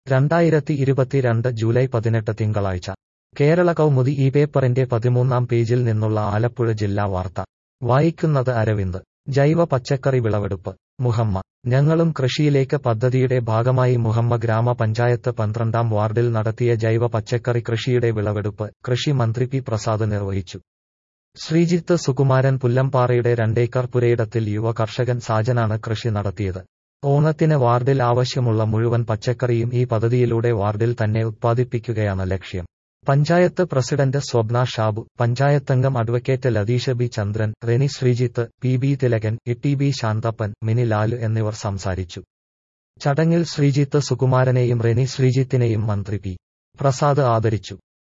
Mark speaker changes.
Speaker 1: രണ്ടായിരത്തി ഇരുപത്തിരണ്ട് ജൂലൈ പതിനെട്ട് തിങ്കളാഴ്ച കേരള കൗമുദി ഈ പേപ്പറിന്റെ പതിമൂന്നാം പേജിൽ നിന്നുള്ള ആലപ്പുഴ ജില്ലാ വാർത്ത വായിക്കുന്നത് അരവിന്ദ് ജൈവ പച്ചക്കറി വിളവെടുപ്പ് മുഹമ്മ ഞങ്ങളും കൃഷിയിലേക്ക് പദ്ധതിയുടെ ഭാഗമായി മുഹമ്മ ഗ്രാമപഞ്ചായത്ത് പന്ത്രണ്ടാം വാർഡിൽ നടത്തിയ ജൈവ പച്ചക്കറി കൃഷിയുടെ വിളവെടുപ്പ് കൃഷി മന്ത്രി പി പ്രസാദ് നിർവഹിച്ചു ശ്രീജിത്ത് സുകുമാരൻ പുല്ലംപാറയുടെ രണ്ടേക്കർ പുരയിടത്തിൽ യുവ കർഷകൻ സാജനാണ് കൃഷി നടത്തിയത് ഓണത്തിന് വാർഡിൽ ആവശ്യമുള്ള മുഴുവൻ പച്ചക്കറിയും ഈ പദ്ധതിയിലൂടെ വാർഡിൽ തന്നെ ഉത്പാദിപ്പിക്കുകയാണ് ലക്ഷ്യം പഞ്ചായത്ത് പ്രസിഡന്റ് സ്വപ്ന ഷാബു പഞ്ചായത്തംഗം advocate Latheesha B Chandran Reni Sreejith P B Thilakan E B Santhappan Mini Lalu എന്നിവർ സംസാരിച്ചു ചടങ്ങിൽ ശ്രീജിത്ത് സുകുമാരനെയും റെനി ശ്രീജിത്തിനെയും മന്ത്രി പി പ്രസാദ് ആദരിച്ചു